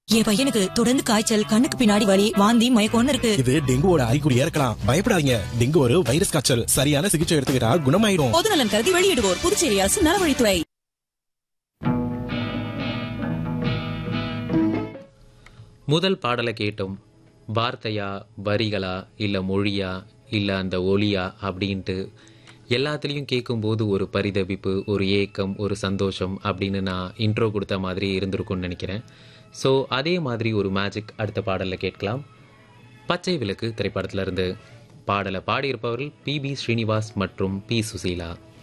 என் பையனுக்கு தொடர்ந்து காய்ச்சல் கண்ணுக்கு பின்னாடி வலி வாந்தி மயக்கம்னு இருக்கு இது டெங்குவோட அறிகுறியா இருக்கலாம் பயப்படாதீங்க டெங்கு ஒரு வைரஸ் காய்ச்சல் சரியான சிகிச்சை எடுத்துக்கிட்டா குணமாயிடும் பொது நலன் கருதி வெளியிடுவோர் புதுச்சேரி அரசு நலவழித்துறை முதல் பாடலை கேட்டோம் வார்த்தையா வரிகளா இல்லை மொழியா இல்லை அந்த ஒலியா அப்படின்ட்டு எல்லாத்துலேயும் கேட்கும்போது ஒரு பரிதவிப்பு ஒரு ஏக்கம் ஒரு சந்தோஷம் அப்படின்னு நான் இன்ட்ரோ கொடுத்த மாதிரி இருந்திருக்கும்னு நினைக்கிறேன் ஸோ அதே மாதிரி ஒரு மேஜிக் அடுத்த பாடலில் கேட்கலாம் பச்சை விளக்கு திரைப்படத்துல இருந்து பாடலை பாடியிருப்பவர்கள் பி பி ஸ்ரீனிவாஸ் மற்றும் பி சுசீலா